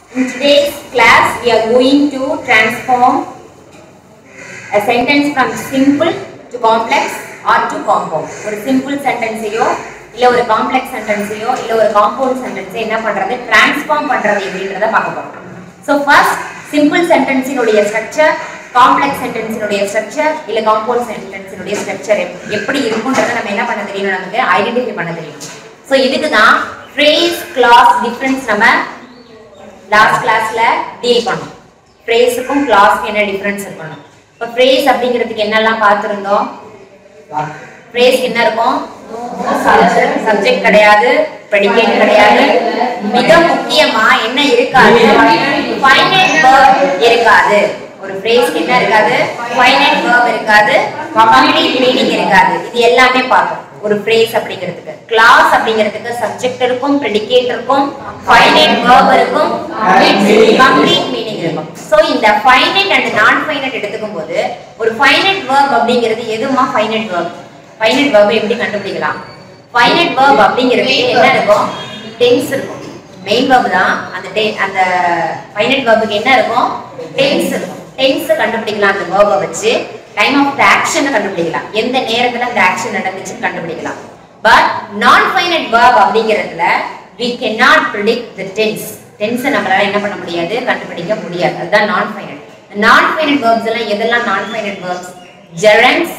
In today's class, we are going to transform a sentence from simple to complex or to compound. ஒரு simple sentenceயோ இல்ல ஒரு complex sentenceயோ இல்ல ஒரு compound sentence என்ன பண்றது transform பண்றது எப்படின்றத பார்க்க போறோம். So first simple sentence இனுடைய structure, complex sentence இனுடைய structure இல்ல compound sentence இனுடைய structure எப்- எப்படி இருக்கும்ன்றத நம்ம என்ன பண்ண தெரியணும் நமக்கு ஐடென்டிஃபை பண்ண தெரியும். So இதுக்கு தான் phrase clause difference நம்ம லாஸ்ட் கிளாஸ்ல டீல் பண்ணோம் ஃப்ரேஸுக்கும் கிளாஸ்க்கு என்ன டிஃபரன்ஸ் இருக்கணும் இப்போ ஃப்ரேஸ் அப்படிங்கிறதுக்கு என்னெல்லாம் பார்த்துருந்தோம் ஃப்ரேஸ் என்ன இருக்கும் சப்ஜெக்ட் கிடையாது ப்ரெடிகேட் கிடையாது மிக முக்கியமா என்ன இருக்காது ஃபைனைட் verb இருக்காது ஒரு ஃப்ரேஸ்க்கு என்ன இருக்காது ஃபைனைட் verb இருக்காது கம்ப்ளீட் மீனிங் இருக்காது இது எல்லாமே பார்த்தோம் ஒரு ஃப்ரேஸ் அப்படிங்கிறதுக்கு கிளாஸ் அப்படிங்கிறதுக்கு சப்ஜெக்ட் இருக்கும் ப்ரெடிகேட் இருக்கும் ஃபைனைட் verb இருக்கும் கம்ப்ளீட் மீனிங் இருக்கும் சோ இந்த ஃபைனைட் அண்ட் நான் ஃபைனைட் எடுத்துக்கும் போது ஒரு ஃபைனைட் verb அப்படிங்கிறது எதுமா ஃபைனைட் verb ஃபைனைட் verb எப்படி கண்டுபிடிக்கலாம் ஃபைனைட் verb அப்படிங்கிறது என்ன இருக்கும் டென்ஸ் இருக்கும் மெயின் verb தான் அந்த te- அந்த ஃபைனைட் verb-க்கு என்ன இருக்கும் டென்ஸ் இருக்கும் டென்ஸ் கண்டுபிடிக்கலாம் அந்த verb-அ வச்சு டைம் ஆஃப் த ஆக்ஷனை கண்டுபிடிக்கலாம் எந்த நேரத்துல அந்த ஆக்ஷன் நடந்துச்சுன்னு கண்டுபிடிக்கலாம் பட் நான் ஃபைனைட் verb அப்படிங்கிறதுல we cannot predict the tense tense நம்மளால என்ன பண்ண முடியாது கண்டுபிடிக்க முடியாது அதுதான் நான் ஃபைனைட் நான் ஃபைனைட் verbs எல்லாம் எதெல்லாம் non finite verbs gerunds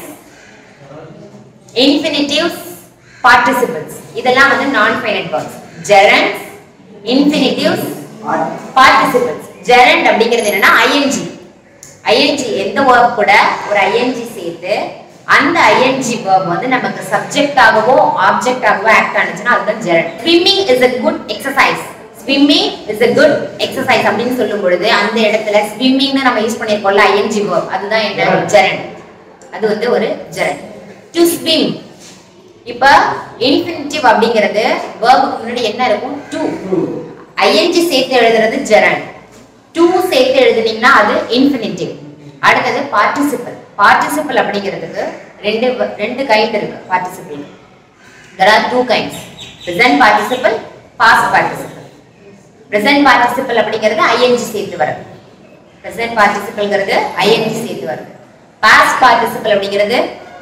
infinitives participles இதெல்லாம் வந்து non finite verbs gerunds infinitives participles gerund அப்படிங்கிறது என்னன்னா ing ing எந்த verb கூட ஒரு ing சேர்த்து அந்த ing verb வந்து நமக்கு சப்ஜெக்ட் ஆகவோ ஆப்ஜெக்ட் ஆகவோ ஆக்ட் ஆனிச்சுன்னா அதுதான் gerund swimming is a good exercise swimming is a good exercise அப்படின்னு சொல்லும் பொழுது அந்த இடத்துல swimmingனு நம்ம யூஸ் பண்ணிருக்கோம்ல ing verb அதுதான் என்ன gerund அது வந்து ஒரு gerund to swim இப்ப இன்ஃபினிட்டிவ் அப்படிங்கிறது வேர்புக்கு முன்னாடி என்ன இருக்கும் டு ஐஎன்ஜி சேர்த்து எழுதுறது ஜெரண்ட் டு சேர்த்து எழுதுனீங்கன்னா அது இன்ஃபினிட்டிவ் அடுத்தது பார்ட்டிசிபல் பார்ட்டிசிபல் அப்படிங்கிறதுக்கு ரெண்டு வ- ரெண்டு கைண்ட் இருக்கு participle there are two kinds present participle past participle present participle அப்படிங்கிறது ஐஎன்ஜி சேர்த்து வரும் present participleங்கிறது ஐஎன்ஜி சேர்த்து வருது past participle அப்படிங்கிறது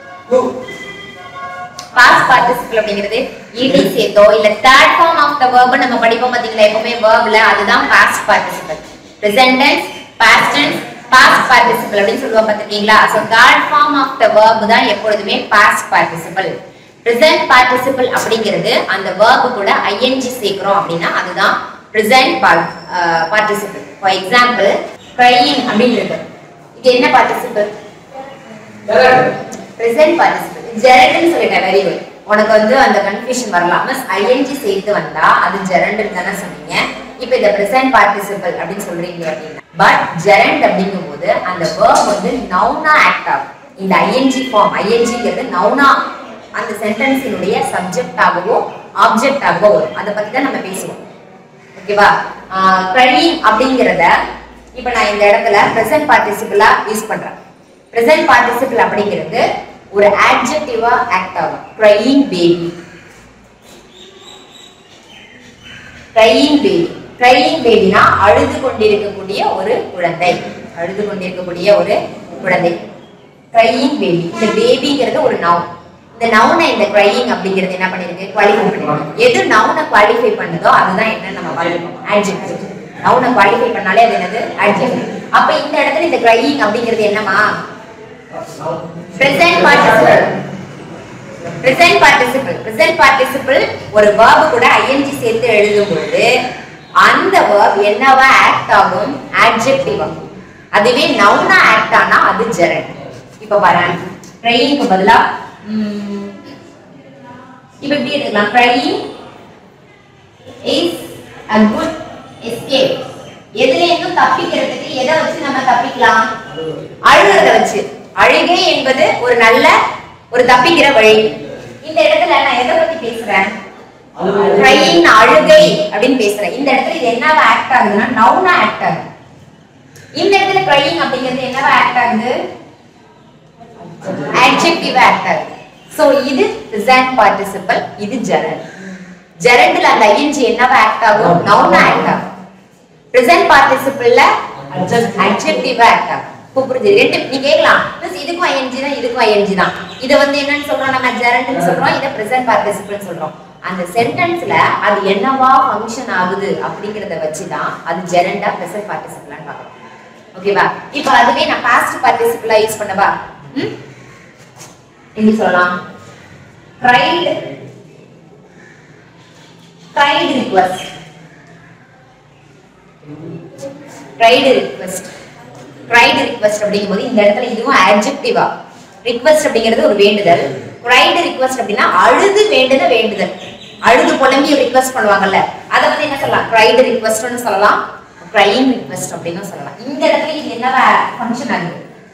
பாஸ்ட் பார்ட்டிசிபிள் அப்படிங்கிறது இடி சேர்த்தோ இல்ல third form of the verb நம்ம படிப்போம் பாத்தீங்களா எப்பவுமே verbல அதுதான் past participle present tense past tense past participle அப்படின்னு சொல்லுவோம் பாத்திருக்கீங்களா so third form of the verb தான் எப்பொழுதுமே past participle present participle அப்படிங்கிறது அந்த verb கூட ing சேர்க்கிறோம் அப்படின்னா அதுதான் present par- ah participle for example crying அப்படின்னு இருக்கு இது என்ன participle present participle ஜெரண்ட்னு சொல்லிட்டேன் வெரி குட் உனக்கு வந்து அந்த கன்ஃபியூஷன் வரலாம் மிஸ் ஐஎன்ஜி சேர்த்து வந்தா அது ஜெரண்ட் தானே சொன்னீங்க இப்போ இந்த present participle அப்படின்னு சொல்றீங்க அப்படின்னா பட் ஜெரண்ட் அப்படிங்கும்போது அந்த verb வந்து நவுனா ஆக்ட் ஆகும் இந்த ஐஎன்ஜி ஃபார்ம் ஐஎன்ஜிங்கிறது நவுனா அந்த சென்டென்ஸினுடைய சப்ஜெக்டாகவோ ஆப்ஜெக்டாகவோ வரும் அதை பத்தி தான் நம்ம பேசுவோம் ஓகேவா க்ரையிங் அப்படிங்கிறத இப்போ நான் இந்த இடத்துல ப்ரெசன்ட் பார்ட்டிசிபிளா யூஸ் பண்றேன் ப்ரெசன்ட் பார்ட்டிசிபிள் அப்படிங்கிறது ஒரு ஆட்ஜெக்டிவா ஆக்ட் ஆகும் crying baby crying baby crying பேபினா அழுது கொண்டிருக்கக்கூடிய ஒரு குழந்தை அழுது கொண்டிருக்கக்கூடிய ஒரு குழந்தை க்ரையிங் பேபி இந்த பேபிங்கிறது ஒரு நவுன் இந்த நவுனை இந்த க்ரையிங் அப்படிங்கிறது என்ன பண்ணிருக்கு குவாலிஃபை பண்ணிருக்கு எது நவுனை குவாலிஃபை பண்ணுதோ அதுதான் என்ன நம்ம பார்த்துருக்கோம் ஆட்ஜெக்டிவ் நவுனை குவாலிஃபை பண்ணாலே அது என்னது ஆட்ஜெக்டிவ் அப்ப இந்த இடத்துல இந்த க்ரையிங் அப்படிங்கிறது என்னமா present participle present participle present participle ஒரு verb கூட ing சேர்த்து எழுதும் பொழுது அந்த verb என்னவா ஆக்ட் ஆகும் adjective ஆகும் அதுவே நவுனா ஆக்ட் ஆனா அது gerund இப்ப பாருங்க ட்ரையிங்க்கு பதிலா ம், இப்ப எப்படி எடுத்துக்கலாம் trying is a good escape எதுல இருந்தும் தப்பிக்கிறதுக்கு எதை வச்சு நம்ம தப்பிக்கலாம் அழுகிறத வச்சு அழுகை என்பது ஒரு நல்ல ஒரு தப்பிக்கிற வழி இந்த இடத்துல நான் எதை பத்தி பேசுறேன் ட்ரையிங் அழுகை அப்படின்னு பேசுறேன் இந்த இடத்துல இது என்னவா ஆக்ட் ஆகுதுன்னா நவுனா ஆக்ட் ஆகுது இந்த இடத்துல ட்ரையிங் அப்படிங்கிறது என்னவா ஆக்ட் ஆகுது adjective ஆக்ட் ஆகுது சோ இது present participle இது gerund ஜெரண்ட்ல அந்த ஐஎன்ஜி என்னவா ஆக்ட் ஆகும் நவுனா ஆக்ட் ஆகும் present பார்ட்டிசிபிள்ல அட்ஜெக்டிவா ஆக்ட் ஆகும் இப்போ புரிஞ்சு ரெண்டு நீ கேட்கலாம் மிஸ் இதுக்கும் ஐஎன்ஜி தான் இதுக்கும் ஐஎன்ஜி தான் இதை வந்து என்னன்னு சொல்றோம் நம்ம ஜெரண்ட்னு சொல்றோம் இதை பிரசன்ட் பார்ட்டிசிபிள் சொல்றோம் அந்த சென்டென்ஸ்ல அது என்னவா ஃபங்க்ஷன் ஆகுது அப்படிங்கறத வச்சு தான் அது ஜெரண்டா பிரசன்ட் பார்ட்டிசிபிளான்னு பார்க்கணும் ஓகேவா இப்போ அதுவே நான் பாஸ்ட் பார்ட்டிசிபிளா யூஸ் பண்ணவா ம் எப்படி சொல்லலாம் tried tried request tried request tried request அப்படிங்கும்போது இந்த இடத்துல இதுவும் ஆட்ஜெக்டிவா ரிக்வெஸ்ட் அப்படிங்கிறது ஒரு வேண்டுதல் ட்ரைடு ரிக்வெஸ்ட் அப்படின்னா அழுது வேண்டுத வேண்டுதல் அழுது புலம்பி ரிக்வெஸ்ட் பண்ணுவாங்கல்ல அதை வந்து என்ன சொல்லலாம் ட்ரைடு ரிக்வெஸ்ட்னு சொல்லலாம் க்ரைம் ரிக்வெஸ்ட் அப்படின்னு சொல்லலாம் இந்த இடத்துல இது என்னவா ஃபங்க்ஷன் ஆகுது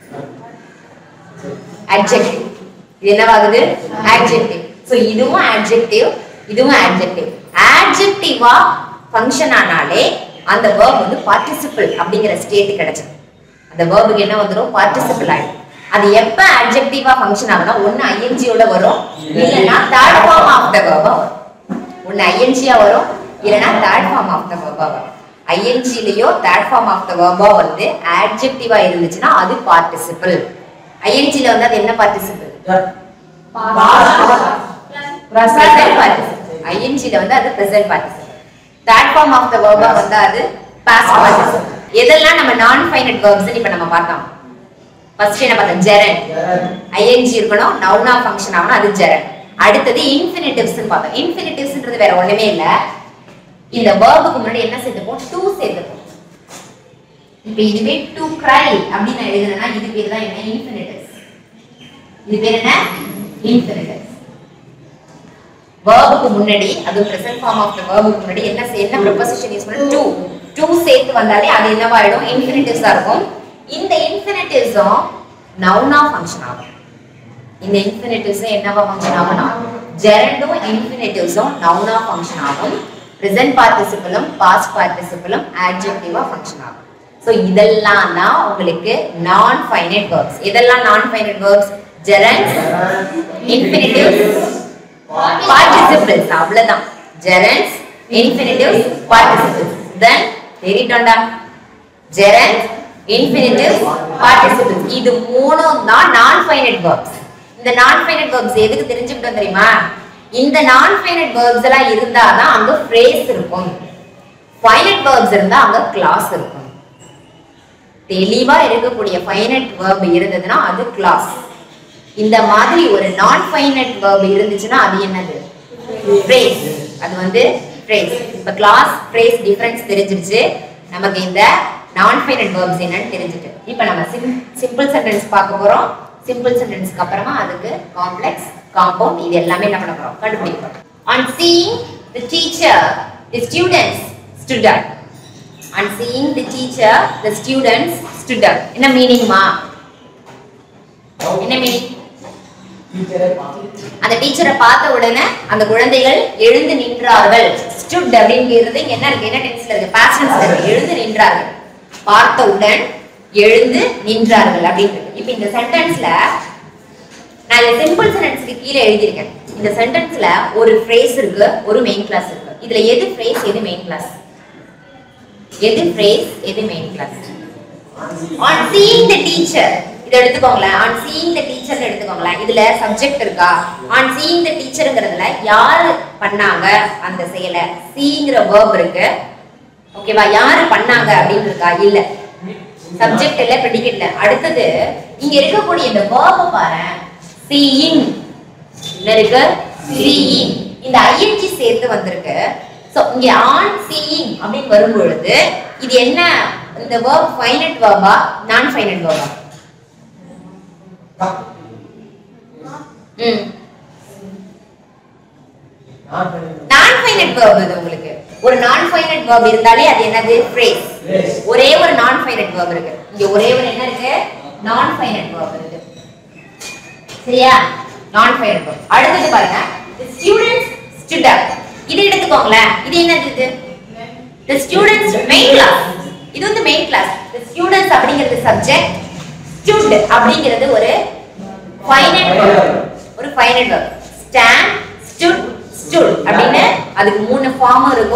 adjective இது என்னவாகுது adjective so இதுவும் adjective இதுவும் adjective adjectiveஆ ஃபங்க்ஷன் ஆனாலே அந்த verb வந்து participle அப்படிங்கிற ஸ்டேட் கிடைச்சது அந்த verb என்ன வந்துரும் participle ஆயிடும் அது எப்ப adjectiveஆ ஃபங்க்ஷன் ஆகும்னா ஒன்னு ing யோட வரும் இல்லனா third form of the verb வரும் ஒன்னு ing ஆ வரும் இல்லனா third form of the verb வரும் ing லயோ third form of the verb வந்து adjectiveஆ இருந்துச்சுன்னா அது participle ing ல வந்து அது என்ன participle present participle ing ல வந்து அது present participle that form of the verb வந்து அது past participle எதெல்லாம் நம்ம நான் ஃபைனட் verbs இப்ப நம்ம பார்த்தோம் ஃபர்ஸ்ட் என்ன பார்த்தோம் ஜெரன் ing இருக்கணும் நவுனா ஃபங்க்ஷன் ஆகணும் அது ஜெரன் அடுத்தது இன்ஃபினிட்டிவ்ஸ் பார்த்தோம் இன்ஃபினிட்டிவ்ஸ்ன்றது வேற ஒண்ணுமே இல்ல இந்த வேர்புக்கு முன்னாடி என்ன சேர்த்துப்போம் டு சேர்த்துப்போம் இப்ப இதுவே டு cry அப்படின்னு நான் எழுதுனேன்னா இது பேர் தான் என்ன இன்ஃபினிட்டிவ்ஸ் இது பேர் என்ன இன்ஃபினிட்டிவ்ஸ் வேர்புக்கு முன்னாடி அது பிரசன்ட் ஃபார்ம் ஆஃப் த வேர்புக்கு முன்னாடி என்ன சே- என்ன ப்ரொபோசிஷன் யூஸ் பண்ண டு டு சேர்த்து வந்தாலே அது என்னவாயிடும் இன்ஃபினிட்டிவ்ஸா இருக்கும் இந்த இன்ஃபினிட்டிவ்ஸும் நவுனா ஃபங்க்ஷன் ஆகும் இந்த இன்ஃபினிட்டிவ்ஸும் என்னவா ஃபங்க்ஷன் ஆகும்னா ஜெரண்டும் இன்ஃபினிட்டிவ்ஸும் நவுனா ஃபங்க்ஷன் ஆகும் ப்ரெசன்ட் பார்ட்டிசிபிளும் பாஸ்ட் பார்ட்டிசிபிளும் ஆட்ஜெக்டிவா ஃபங்க்ஷன் ஆகும் ஸோ இதெல்லாம் தான் உங்களுக்கு நான் ஃபைனைட் வேர்ப்ஸ் இதெல்லாம் non finite verbs gerunds infinitives participles அவ்வளவுதான் gerunds infinitives participles then எழுதிட்டோம்டா gerunds infinitives participles இது மூணும் தான் நான் ஃபைனைட் verbs இந்த நான் ஃபைனைட் verbs எதுக்கு தெரிஞ்சுக்கிட்டோம் தெரியுமா இந்த நான் ஃபைனைட் verbs எல்லாம் இருந்தா தான் அங்க phrase இருக்கும் ஃபைனைட் verbs இருந்தா அங்க class இருக்கும் தெளிவா இருக்கக்கூடிய ஃபைனைட் verb இருந்ததுன்னா அது class இந்த மாதிரி ஒரு நான் ஃபைனட் verb இருந்துச்சுன்னா அது என்னது phrase அது வந்து phrase இப்ப கிளாஸ் phrase டிஃபரன்ஸ் தெரிஞ்சிருச்சு நமக்கு இந்த நான் ஃபைனட் verbs என்னன்னு தெரிஞ்சுட்டு இப்ப நம்ம சிம்பிள் சென்டென்ஸ் பார்க்க போறோம் சிம்பிள் சென்டென்ஸ்க்கு அப்புறமா அதுக்கு காம்ப்ளெக்ஸ் காம்பவுண்ட் இது எல்லாமே என்ன பண்ண போறோம் கண்டுபிடிக்க போறோம் on seeing the teacher the students stood up on seeing the teacher the students stood up என்ன மீனிங்மா என்ன மீனிங் அந்த டீச்சரை பார்த்த உடனே அந்த குழந்தைகள் எழுந்து நின்றார்கள் ஸ்டுட் அப்படிங்கிறது இங்க என்ன இருக்கு என்ன டென்ஸ்ல இருக்கு பாஸ்ட் டென்ஸ்ல இருக்கு எழுந்து நின்றார்கள் பார்த்தவுடன் எழுந்து நின்றார்கள் அப்படின்னு இருக்கு இப்போ இந்த சென்டென்ஸ்ல நான் இந்த சிம்பிள் சென்டென்ஸ்க்கு கீழே எழுதியிருக்கேன் இந்த சென்டென்ஸ்ல ஒரு ஃப்ரேஸ் இருக்கு ஒரு மெயின் கிளாஸ் இருக்கு இதுல எது ஃப்ரேஸ் எது மெயின் கிளாஸ் எது ஃப்ரேஸ் எது main clause on seeing the teacher இதை எடுத்துக்கோங்களேன் ஆன் சீயிங் த டீச்சர் எடுத்துக்கோங்களேன் இதுல சப்ஜெக்ட் இருக்கா ஆன் சீயிங் த டீச்சர்ங்கிறதுல யாரு பண்ணாங்க அந்த செயலை சீங்கிற வேர்ப் இருக்கு ஓகேவா யாரு பண்ணாங்க அப்படின்னு இருக்கா இல்ல சப்ஜெக்ட் இல்ல ப்ரெடிகேட் இல்ல அடுத்தது இங்க இருக்கக்கூடிய இந்த வேர்ப பாரு சீயிங் என்ன இருக்கு சீயிங் இந்த ஐஎன்ஜி சேர்த்து வந்திருக்கு சோ இங்க ஆன் சீயிங் அப்படின்னு வரும் பொழுது இது என்ன இந்த verb ஃபைனட் verb-ஆ நான் ஃபைனட் verb-ஆ ம் நான் ஃபைனட் verb இது உங்களுக்கு ஒரு நான் ஃபைனட் verb இருந்தாலே அது என்னது phrase ஒரே ஒரு நான் ஃபைனட் verb இருக்கு இங்க ஒரே ஒரு என்ன இருக்கு நான் ஃபைனட் verb இருக்கு சரியா நான் ஃபைனட் verb அடுத்தது பாருங்க the students stood up இது எடுத்துக்கோங்களேன் இது என்னது இது the students main class இது வந்து மெயின் கிளாஸ் the students அப்படிங்கிறது சப்ஜெக்ட் stood அப்படிங்கிறது ஒரு ஃபைனட் verb ஒரு finite verb stand stood stood அப்படின்னு அதுக்கு மூணு ஃபார்ம் இருக்கும்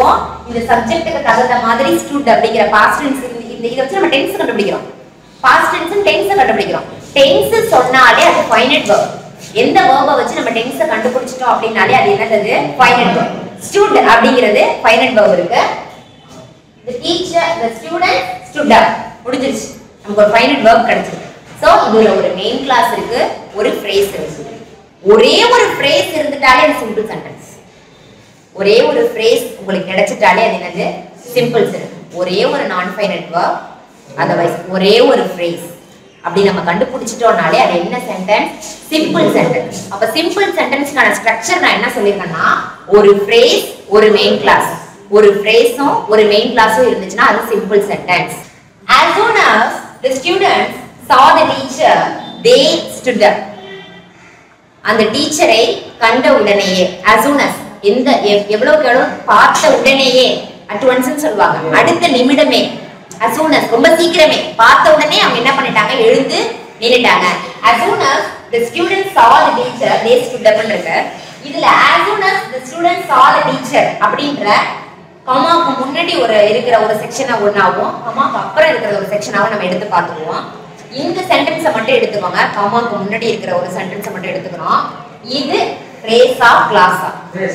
இந்த சப்ஜெக்ட்டுக்கு தகுந்த மாதிரி ஸ்டூட் அப்படிங்கிற பாஸ்ட் டென்ஸ் இந்த இதை வச்சு நம்ம டென்ஸ் கண்டுபிடிக்கிறோம் பாஸ்ட் டென்ஸ் டென்ஸ் கண்டுபிடிக்கிறோம் டென்ஸ் சொன்னாலே அது ஃபைனட் வேர்ப் எந்த வேர்பை வச்சு நம்ம டென்ஸை கண்டுபிடிச்சிட்டோம் அப்படின்னாலே அது என்னது ஃபைனட் வேர்ப் ஸ்டூட் அப்படிங்கிறது ஃபைனட் வேர்ப் இருக்கு the teacher the student stood up முடிஞ்சிருச்சு நமக்கு ஒரு ஃபைனல் வேர்ப் கிடைச்சிருக்கு சோ இதுல ஒரு மெயின் கிளாஸ் இருக்கு ஒரு ஃப்ரேஸ் இருக்கு ஒரே ஒரு ஃப்ரேஸ் இருந்துட்டாலே அது சிம்பிள் சென்டென்ஸ் ஒரே ஒரு ஃப்ரேஸ் உங்களுக்கு கிடைச்சிட்டாலே அது என்னது சிம்பிள் சென்டென்ஸ் ஒரே ஒரு நான் ஃபைனல் வேர்ப் அதர்வைஸ் ஒரே ஒரு ஃப்ரேஸ் அப்படி நம்ம கண்டுபிடிச்சிட்டோம்னாலே அது என்ன சென்டென்ஸ் சிம்பிள் சென்டென்ஸ் அப்ப சிம்பிள் சென்டென்ஸ்க்கான ஸ்ட்ரக்சர் நான் என்ன சொல்லியிருக்கேன்னா ஒரு ஃப்ரேஸ் ஒரு மெயின் கிளாஸ் ஒரு ஃப்ரேஸும் ஒரு மெயின் கிளாஸும் இருந்துச்சுன்னா அது simple sentence as soon as the students saw the teacher they stood up அந்த டீச்சரை கண்ட உடனேயே as soon as எந்த எவ்- எவ்வளவுக்கு எவ்வளவு பார்த்த உடனேயே at once ன்னு சொல்லுவாங்க அடுத்த நிமிடமே as soon as ரொம்ப சீக்கிரமே பார்த்த உடனே அவங்க என்ன பண்ணிட்டாங்க எழுந்து நின்னுட்டாங்க as soon as the students saw the teacher they stood up ன்னு இருக்கு இதுல as soon as the students saw the teacher அப்படின்ற கமாக்கு முன்னாடி ஒரு இருக்கிற ஒரு செக்ஷனை ஒன்னாவும் கமாக்கு அப்புறம் இருக்கிற ஒரு செக்ஷனாவும் நம்ம எடுத்து பார்த்துக்குவோம் இந்த சென்டென்ஸை மட்டும் எடுத்துக்கோங்க கமாக்கு முன்னாடி இருக்கிற ஒரு சென்டென்ஸை மட்டும் எடுத்துக்கிறோம் இது ஃப்ரேஸா கிளாஸா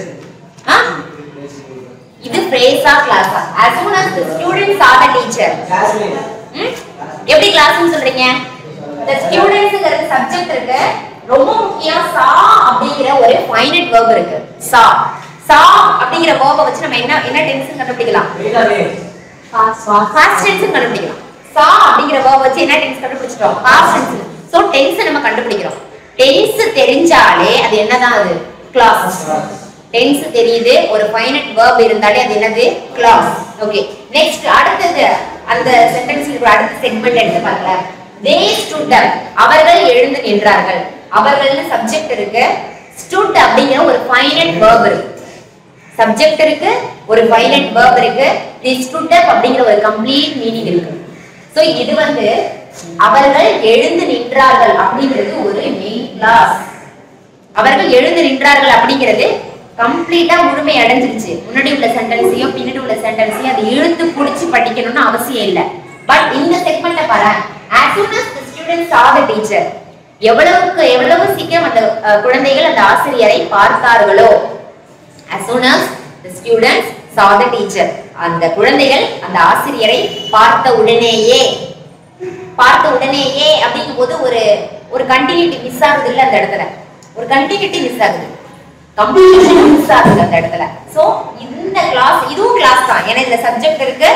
இது ஃப்ரேஸா கிளாஸா as soon as the students saw the teacher ம்? எப்படி கிளாஸ்னு சொல்றீங்க the ஸ்டூடெண்ட்ஸ்ங்கிறது சப்ஜெக்ட் இருக்கு ரொம்ப முக்கியம் சா அப்படிங்கிற ஒரு ஃபைனட் verb இருக்கு சா சா அப்படிங்கிற verb வச்சு நம்ம என்ன என்ன டென்ஸ் கண்டுபிடிக்கலாம் பாஸ்ட் டென்ஸ் கண்டுபிடிக்கலாம் சா அப்படிங்கிற verb வச்சு என்ன டென்ஸ் கண்டுபிடிச்சிட்டோம் பாஸ்ட் டென்ஸ் சோ டென்ஸ் நம்ம கண்டுபிடிக்கிறோம் டென்ஸ் தெரிஞ்சாலே அது என்னதான் அது கிளாஸ் டென்ஸ் தெரியுது ஒரு ஃபைனட் verb இருந்தாலே அது என்னது கிளாஸ் ஓகே நெக்ஸ்ட் அடுத்தது அந்த சென்டென்ஸ்ல இருக்கிற அடுத்த செக்மெண்ட் எடுத்து பார்க்கல தே ஸ்டுட் அவர்கள் எழுந்து நின்றார்கள் அவர்கள்னு சப்ஜெக்ட் இருக்கு ஸ்டுட் அப்படிங்கிற ஒரு ஃபைனட் verb இருக்கு சப்ஜெக்ட் இருக்கு ஒரு ஃபைனட் verb இருக்கு தி ஸ்டுட் அப் அப்படிங்கிற ஒரு கம்ப்ளீட் மீனிங் இருக்கு சோ இது வந்து அவர்கள் எழுந்து நின்றார்கள் அப்படிங்கிறது ஒரு மெயின் கிளாஸ் அவர்கள் எழுந்து நின்றார்கள் அப்படிங்கிறது கம்ப்ளீட்டா முழுமை அடைஞ்சிருச்சு முன்னாடி உள்ள சென்டென்ஸையும் பின்னாடி உள்ள சென்டென்ஸையும் அது இழுத்து புடிச்சு படிக்கணும்னு அவசியம் இல்லை பட் இந்த செக்மெண்ட்ல பாரு as soon as the students saw the teacher எவ்வளவுக்கு எவ்வளவு சீக்கிரம் அந்த அஹ், குழந்தைகள் அந்த ஆசிரியரை பார்த்தார்களோ as soon as the students saw the teacher அந்த குழந்தைகள் அந்த ஆசிரியரை பார்த்த உடனேயே பார்த்த உடனேயே அப்படிங்கும் போது ஒரு ஒரு கண்டினியூட்டி மிஸ் ஆகுது இல்ல அந்த இடத்துல ஒரு கண்டினியூட்டி மிஸ் ஆகுது கம்ப்ளீஷன் மிஸ் ஆகுது அந்த இடத்துல சோ இந்த கிளாஸ் இதுவும் கிளாஸ் தான் ஏன்னா இந்த சப்ஜெக்ட் இருக்கு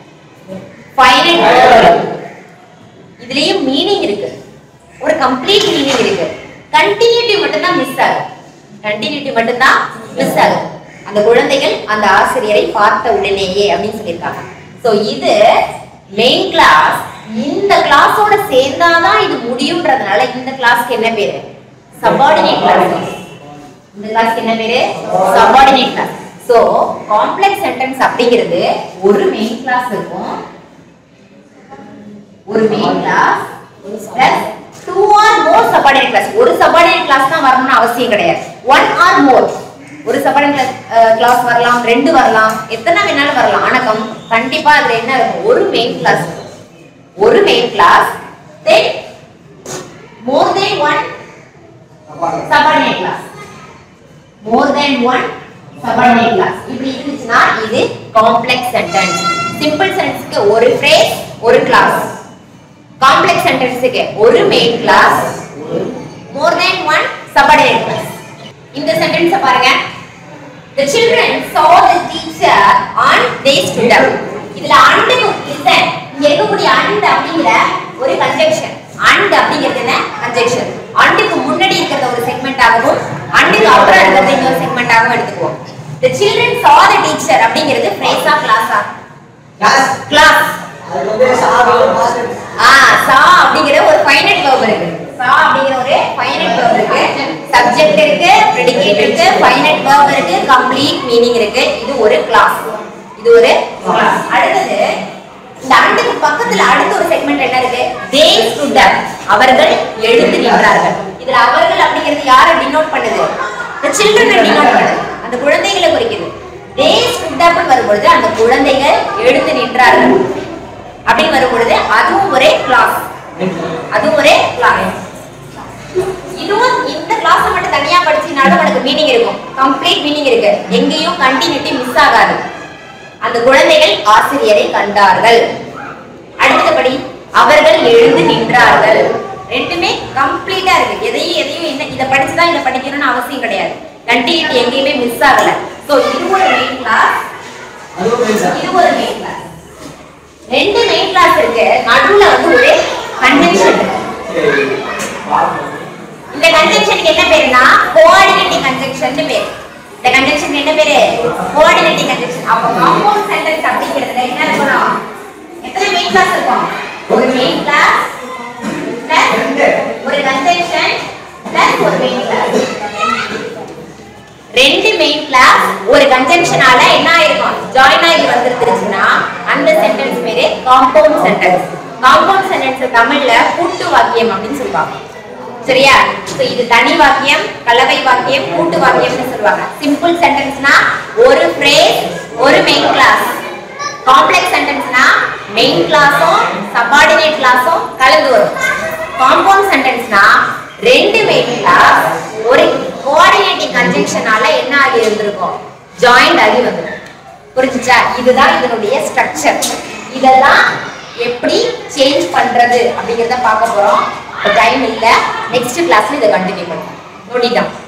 ஃபைனட் இதுலயும் மீனிங் இருக்கு ஒரு கம்ப்ளீட் மீனிங் இருக்கு கண்டினியூட்டி மட்டும்தான் மிஸ் ஆகுது கண்டினியூட்டி மட்டும்தான் மிஸ் ஆகுது அந்த குழந்தைகள் அந்த ஆசிரியரை பார்த்த உடனேயே அப்படின்னு சொல்லியிருக்காங்க சோ இது மெயின் கிளாஸ் இந்த கிளாஸோட சேர்ந்தாதான் இது முடியும்ன்றதுனால இந்த கிளாஸ்க்கு என்ன பேரு சபார்டினேட் கிளாஸ் இந்த கிளாஸ்க்கு என்ன பேரு subordinate clause so complex sentence அப்படிங்கிறது ஒரு மெயின் கிளாஸ் இருக்கும் ஒரு main clause plus two or more subordinate clause ஒரு சபார்டினேட் கிளாஸ் தான் வரணும்னு அவசியம் கிடையாது ஒன் ஆர் மோர் ஒரு சபார்டினேட் கிளாஸ் வரலாம் ரெண்டு வரலாம் எத்தனை வேணாலும் வரலாம் ஆனா கம்- கண்டிப்பா அதுல என்ன இருக்கும் ஒரு மெயின் கிளாஸ் ஒரு main clause then more than one subordinate clause more than one subordinate clause இப்படி இருந்துச்சுன்னா இது காம்ப்ளெக்ஸ் சென்டென்ஸ் சிம்பிள் சென்டென்ஸ்க்கு ஒரு ஃப்ரேஸ் ஒரு கிளாஸ் காம்ப்ளெக்ஸ் சென்டென்ஸ்க்கு ஒரு main clause more than one subordinate clause இந்த சென்டென்ஸ பாருங்க the children saw the teacher and they stood up இதுல and listen இங்க இருக்கக்கூடிய and அப்படிங்கிற ஒரு கன்ஜெக்ஷன் and அப்படிங்கிறது என்ன கன்ஜெக்ஷன் அண்டுக்கு முன்னாடி இருக்கிறத ஒரு செக்மெண்ட் ஆகவும் அண்டுக்கு அப்புறம் இருக்கிறத இன்னொரு செக்மெண்ட் ஆகவும் எடுத்துக்குவோம் the children saw the teacher அப்படிங்கிறது ஃப்ரேஸா கிளாஸா கிளாஸ் ஆ சா அப்படிங்கிற ஒரு ஃபைனட் verb இருக்கு சா அப்படிங்கிற ஒரு ஃபைனட் verb இருக்கு சப்ஜெக்ட் இருக்கு ப்ரெடிகேட் இருக்கு ஃபைனட் verb இருக்கு கம்ப்ளீட் மீனிங் இருக்கு இது ஒரு கிளாஸ் இது ஒரு கிளாஸ் அடுத்தது இந்த அண்டுக்கு பக்கத்துல அடுத்த ஒரு செக்மெண்ட் என்ன இருக்கு தே ஸ்டுட் அவர்கள் எழுந்து நின்றார்கள் இதுல அவர்கள் அப்படிங்கிறது யாரை டினோட் பண்ணுது the children டினோட் பண்ணுது அந்த குழந்தைகளை குறிக்குது தே ஸ்டுட் அப்னு வரும்பொழுது அந்த குழந்தைகள் எழுந்து நின்றார்கள் அப்படின்னு வரும்பொழுது அதுவும் ஒரே கிளாஸ் அதுவும் ஒரே கிளாஸ் இதுவும் இந்த கிளாஸ் மட்டும் தனியா படிச்சீங்கனாலும் உனக்கு மீனிங் இருக்கும் கம்ப்ளீட் மீனிங் இருக்கு எங்கேயும் கண்டினியூட்டி மிஸ் ஆகாது அந்த குழந்தைகள் ஆசிரியரை கண்டார்கள் அடுத்தபடி அவர்கள் எழுந்து நின்றார்கள் ரெண்டுமே கம்ப்ளீட்டா இருக்கு எதையும் எதையும் என்ன இதை படிச்சுதான் இதை படிக்கணும்னு அவசியம் கிடையாது கண்டினியூட்டி எங்கேயுமே மிஸ் ஆகல சோ இது ஒரு மெயின் கிளாஸ் இது ஒரு மெயின் கிளாஸ் ரெண்டு மெயின் கிளாஸ் இருக்கு நடுவுல வந்து ஒரு கன்வென்ஷன் இந்த கன்ஜெக்ஷனுக்கு என்ன பேருனா கோஆர்டினேட்டிங் கன்ஜெக்ஷன் பேர் இந்த கன்ஜெக்ஷன் என்ன பேரு கோஆர்டினேட்டிங் கன்ஜெக்ஷன் அப்ப காம்பவுண்ட் சென்டென்ஸ் அப்படிங்கிறதுல என்ன இருக்கணும் எத்தனை மெயின் கிளாஸ் இருக்கும் ஒரு மெயின் கிளாஸ் பிளஸ் ஒரு கன்ஜெக்ஷன் பிளஸ் ஒரு மெயின் கிளாஸ் ரெண்டு மெயின் கிளாஸ் ஒரு கன்ஜெக்ஷனால என்ன ஆயிருக்கும் ஜாயின் ஆகி வந்துருச்சுன்னா அந்த சென்டென்ஸ் பேரு காம்பவுண்ட் சென்டென்ஸ் காம்பவுண்ட் சென்டென்ஸ் தமிழ்ல கூட்டு வாக்கியம் அப்படின்னு சொல்லுவாங்க சரியா சோ இது தனி வாக்கியம் கலவை வாக்கியம் கூட்டு வாக்கியம்னு சொல்லுவாங்க சிம்பிள் சென்டென்ஸ்னா ஒரு ஃப்ரேஸ் ஒரு மெயின் கிளாஸ் காம்ப்ளெக்ஸ் சென்டென்ஸ்னா மெயின் கிளாஸும் சபார்டினேட் கிளாஸும் கலந்து வரும் காம்பவுண்ட் சென்டென்ஸ்னா ரெண்டு மெயின் கிளாஸ் ஒரு கோஆர்டினேட்டிங் கன்ஜெக்ஷனால என்ன ஆகி இருந்திருக்கும் ஜாயிண்ட் ஆகி வந்துடும் புரிஞ்சுச்சா இதுதான் இதனுடைய ஸ்ட்ரக்சர் இதெல்லாம் எப்படி சேஞ்ச் பண்றது அப்படிங்கறத பார்க்க போறோம் டைம் இல்ல நெக்ஸ்ட் கிளாஸ்ல இதை கண்டினியூ பண்ணுவோம் நோட்டிட்டோம்